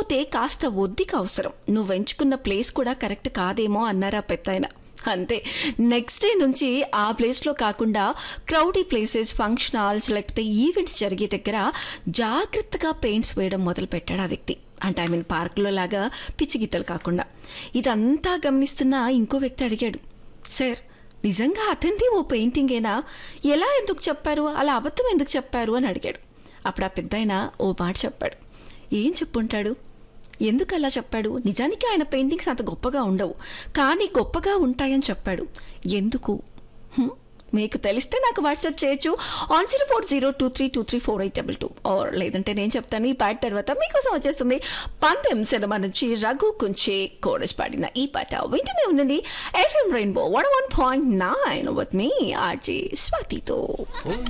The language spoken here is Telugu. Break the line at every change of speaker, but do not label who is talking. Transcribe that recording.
కాకపోతే కాస్త ఒద్దిక అవసరం నువ్వు ఎంచుకున్న ప్లేస్ కూడా కరెక్ట్ కాదేమో అన్నారా పెద్దాయన అంతే నెక్స్ట్ డే నుంచి ఆ ప్లేస్లో కాకుండా క్రౌడీ ప్లేసెస్ ఫంక్షన్ హాల్స్ లేకపోతే ఈవెంట్స్ జరిగే దగ్గర జాగ్రత్తగా పెయింట్స్ వేయడం మొదలు పెట్టాడు ఆ వ్యక్తి అంటే ఐ మీన్ పార్కులో లాగా పిచ్చి గీతలు కాకుండా ఇదంతా గమనిస్తున్న ఇంకో వ్యక్తి అడిగాడు సార్ నిజంగా అతనిది ఓ పెయింటింగేనా ఎలా ఎందుకు చెప్పారు అలా అబద్ధం ఎందుకు చెప్పారు అని అడిగాడు అప్పుడు ఆ పెద్దాయన ఓ మాట చెప్పాడు ఏం చెప్పుంటాడు ఎందుకు అలా చెప్పాడు నిజానికి ఆయన పెయింటింగ్స్ అంత గొప్పగా ఉండవు కానీ గొప్పగా ఉంటాయని చెప్పాడు ఎందుకు హ్మ్? మీకు తెలిస్తే నాకు వాట్సాప్ చేయొచ్చు on zero four zero two three two three four eight double two or లేదంటే నేను చెప్తాను ఈ పాట తర్వాత మీకోసం వచ్చేస్తుంది పందెం సినిమా నుంచి రఘు కుంచే కోరస్ పాడిన ఈ పాట వింటూనే ఉండండి FM rainbow one one point nine with మీ ఆర్జే స్వాతితో